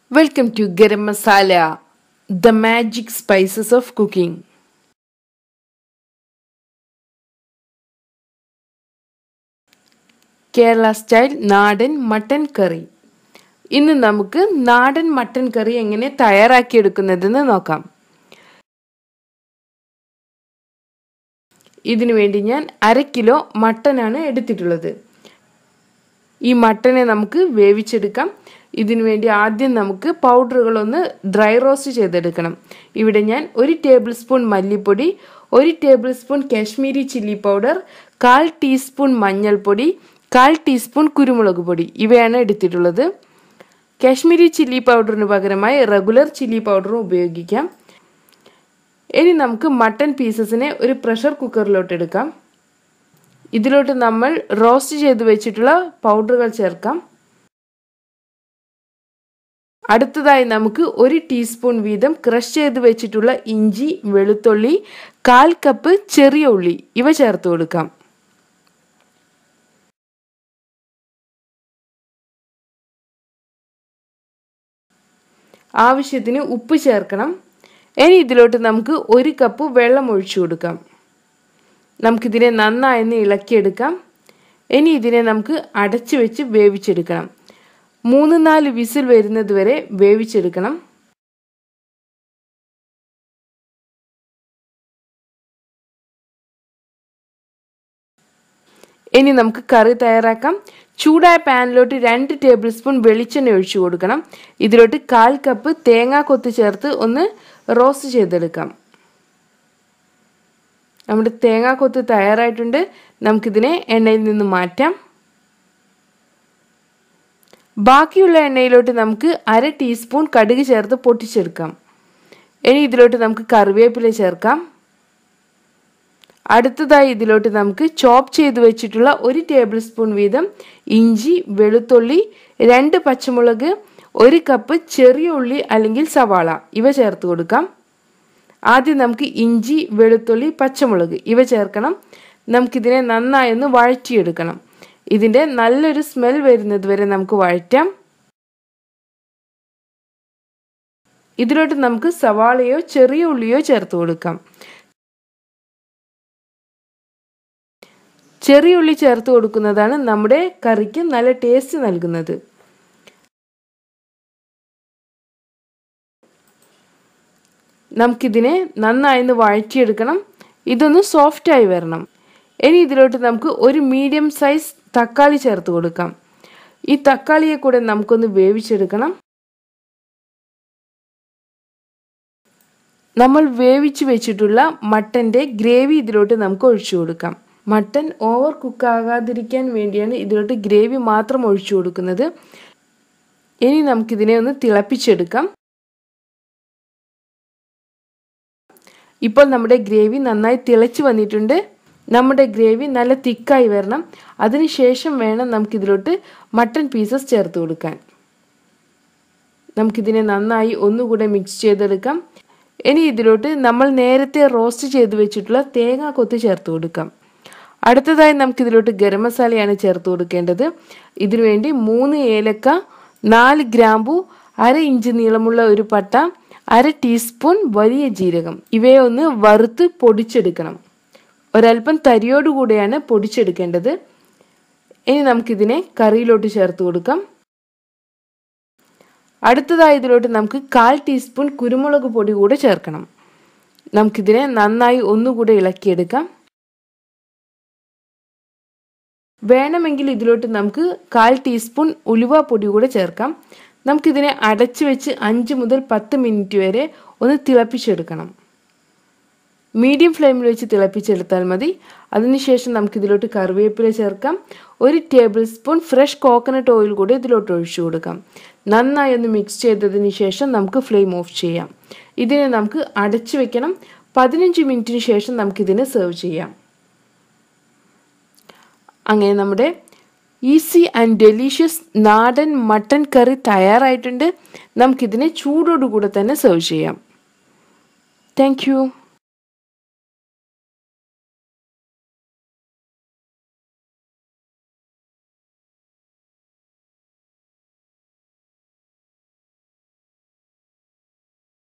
Welcome to Garam Masala, the magic spices of cooking. Kerala style നാടൻ mutton കറി ഇന്ന് നമുക്ക് നാടൻ മട്ടൻ കറി എങ്ങനെ തയ്യാറാക്കിയെടുക്കുന്നതെന്ന് നോക്കാം ഇതിനു വേണ്ടി ഞാൻ അര കിലോ മട്ടനാണ് എടുത്തിട്ടുള്ളത് ഈ മട്ടനെ നമുക്ക് വേവിച്ചെടുക്കാം ഇതിനു വേണ്ടി ആദ്യം നമുക്ക് പൗഡറുകളൊന്ന് ഡ്രൈ റോസ്റ്റ് ചെയ്തെടുക്കണം ഇവിടെ ഞാൻ ഒരു ടേബിൾ സ്പൂൺ മല്ലിപ്പൊടി ഒരു tablespoon Kashmiri chilli powder കാൽ ടീസ്പൂൺ മഞ്ഞൾപ്പൊടി കാൽ ടീസ്പൂൺ കുരുമുളക് പൊടി ഇവയാണ് എടുത്തിട്ടുള്ളത് കാശ്മീരി ചില്ലി പൗഡറിന് പകരമായി റെഗുലർ ചില്ലി പൗഡറും ഉപയോഗിക്കാം ഇനി നമുക്ക് മട്ടൺ പീസസിനെ ഒരു പ്രഷർ കുക്കറിലോട്ട് എടുക്കാം ഇതിലോട്ട് നമ്മൾ റോസ്റ്റ് ചെയ്ത് വെച്ചിട്ടുള്ള പൗഡറുകൾ ചേർക്കാം അടുത്തതായി നമുക്ക് ഒരു ടീസ്പൂൺ വീതം ക്രഷ് ചെയ്ത് വെച്ചിട്ടുള്ള ഇഞ്ചി വെളുത്തുള്ളി കാൽ കപ്പ് ചെറിയ ഉള്ളി ഇവ ചേർത്ത് കൊടുക്കാം ആവശ്യത്തിന് ഉപ്പ് ചേർക്കണം ഇനി ഇതിലോട്ട് നമുക്ക് ഒരു കപ്പ് വെള്ളം ഒഴിച്ചു കൊടുക്കാം നമുക്കിതിനെ നന്നായി ഇളക്കിയെടുക്കാം ഇനി ഇതിനെ നമുക്ക് അടച്ചു വെച്ച് വേവിച്ചെടുക്കണം മൂന്ന് നാല് വിസിൽ വരുന്നത് വരെ വേവിച്ചെടുക്കണം ഇനി നമുക്ക് കറി തയ്യാറാക്കാം ചൂടായ പാനിലോട്ട് രണ്ട് ടേബിൾ സ്പൂൺ വെളിച്ചെണ്ണ ഒഴിച്ചു കൊടുക്കണം ഇതിലോട്ട് കാൽ കപ്പ് തേങ്ങാ കൊത്ത് ചേർത്ത് ഒന്ന് റോസ്റ്റ് ചെയ്തെടുക്കാം നമ്മുടെ തേങ്ങാ കൊത്ത് തയ്യാറായിട്ടുണ്ട് നമുക്കിതിനെ എണ്ണയിൽ നിന്ന് മാറ്റാം ബാക്കിയുള്ള എണ്ണയിലോട്ട് നമുക്ക് അര ടീസ്പൂൺ കടുക് ചേർത്ത് പൊട്ടിച്ചെടുക്കാം ഇനി ഇതിലോട്ട് നമുക്ക് കറിവേപ്പില ചേർക്കാം അടുത്തതായി ഇതിലോട്ട് നമുക്ക് ചോപ്പ് ചെയ്ത് വെച്ചിട്ടുള്ള ഒരു ടേബിൾ സ്പൂൺ വീതം ഇഞ്ചി വെളുത്തുള്ളി രണ്ട് പച്ചമുളക് ഒരു കപ്പ് ചെറിയ ഉള്ളി അല്ലെങ്കിൽ സവാള ഇവ ചേർത്ത് കൊടുക്കാം ആദ്യം നമുക്ക് ഇഞ്ചി വെളുത്തുള്ളി പച്ചമുളക് ഇവ ചേർക്കണം നമുക്കിതിനെ നന്നായി ഒന്ന് വഴറ്റിയെടുക്കണം ഇതിൻ്റെ നല്ലൊരു സ്മെൽ വരുന്നത് വരെ നമുക്ക് വഴറ്റാം ഇതിലോട്ട് നമുക്ക് സവാളയോ ചെറിയ ഉള്ളിയോ ചേർത്ത് കൊടുക്കാം ചെറിയ ഉള്ളി ചേർത്ത് കൊടുക്കുന്നതാണ് നമ്മുടെ കറിക്ക് നല്ല ടേസ്റ്റ് നൽകുന്നത് നമുക്കിതിനെ നന്നായി ഒന്ന് വഴറ്റിയെടുക്കണം ഇതൊന്ന് സോഫ്റ്റായി വരണം ഇനി ഇതിലോട്ട് നമുക്ക് ഒരു മീഡിയം സൈസ് തക്കാളി ചേർത്ത് കൊടുക്കാം ഈ തക്കാളിയെ കൂടെ നമുക്കൊന്ന് വേവിച്ചെടുക്കണം നമ്മൾ വേവിച്ച് വെച്ചിട്ടുള്ള മട്ടൻ്റെ ഗ്രേവി ഇതിലോട്ട് നമുക്ക് ഒഴിച്ചു കൊടുക്കാം മട്ടൻ ഓവർ കുക്ക് ആകാതിരിക്കാൻ വേണ്ടിയാണ് ഇതിലോട്ട് ഗ്രേവി മാത്രം ഒഴിച്ചു കൊടുക്കുന്നത് ഇനി നമുക്കിതിനെ ഒന്ന് തിളപ്പിച്ചെടുക്കാം ഇപ്പോൾ നമ്മുടെ ഗ്രേവി നന്നായി തിളച്ച് വന്നിട്ടുണ്ട് നമ്മുടെ ഗ്രേവി നല്ല തിക്കായി വരണം അതിനുശേഷം വേണം നമുക്കിതിലോട്ട് മട്ടൺ പീസസ് ചേർത്ത് കൊടുക്കാൻ നമുക്കിതിനെ നന്നായി ഒന്നുകൂടെ മിക്സ് ചെയ്തെടുക്കാം ഇനി ഇതിലോട്ട് നമ്മൾ നേരത്തെ റോസ്റ്റ് ചെയ്ത് വെച്ചിട്ടുള്ള തേങ്ങ കൊത്ത് ചേർത്ത് കൊടുക്കാം അടുത്തതായി നമുക്കിതിലോട്ട് ഗരം മസാലയാണ് ചേർത്ത് കൊടുക്കേണ്ടത് ഇതിനുവേണ്ടി മൂന്ന് ഏലക്ക നാല് ഗ്രാമ്പു അര ഇഞ്ച് നീളമുള്ള ഒരു പട്ട അര ടീസ്പൂൺ വലിയ ജീരകം ഇവയെ ഒന്ന് വറുത്ത് പൊടിച്ചെടുക്കണം ഒരൽപ്പം തരിയോടുകൂടെയാണ് പൊടിച്ചെടുക്കേണ്ടത് ഇനി നമുക്കിതിനെ കറിയിലോട്ട് ചേർത്ത് കൊടുക്കാം അടുത്തതായി ഇതിലോട്ട് നമുക്ക് കാൽ ടീസ്പൂൺ കുരുമുളക് പൊടി കൂടെ ചേർക്കണം നമുക്കിതിനെ നന്നായി ഒന്നുകൂടെ ഇളക്കിയെടുക്കാം വേണമെങ്കിൽ ഇതിലോട്ട് നമുക്ക് കാൽ ടീസ്പൂൺ ഉലുവ പൊടി കൂടെ ചേർക്കാം നമുക്കിതിനെ അടച്ചു വെച്ച് അഞ്ച് മുതൽ പത്ത് മിനിറ്റ് വരെ ഒന്ന് തിളപ്പിച്ചെടുക്കണം മീഡിയം ഫ്ലെയിമിൽ വെച്ച് തിളപ്പിച്ചെടുത്താൽ മതി അതിനുശേഷം നമുക്കിതിലോട്ട് കറിവേപ്പില ചേർക്കാം ഒരു tablespoon fresh coconut oil കൂടി ഇതിലോട്ട് ഒഴിച്ചു കൊടുക്കാം നന്നായി ഒന്ന് മിക്സ് ചെയ്തതിന് ശേഷം നമുക്ക് ഫ്ലെയിം ഓഫ് ചെയ്യാം ഇതിനെ നമുക്ക് അടച്ചു വെക്കണം പതിനഞ്ച് മിനിറ്റിന് ശേഷം നമുക്കിതിനെ സെർവ് ചെയ്യാം അങ്ങനെ നമ്മുടെ ഈസി ആൻഡ് ഡെലീഷ്യസ് നാടൻ മട്ടൻ കറി തയ്യാറായിട്ടുണ്ട് നമുക്കിതിനെ ചൂടോടുകൂടെ തന്നെ സെർവ് ചെയ്യാം താങ്ക്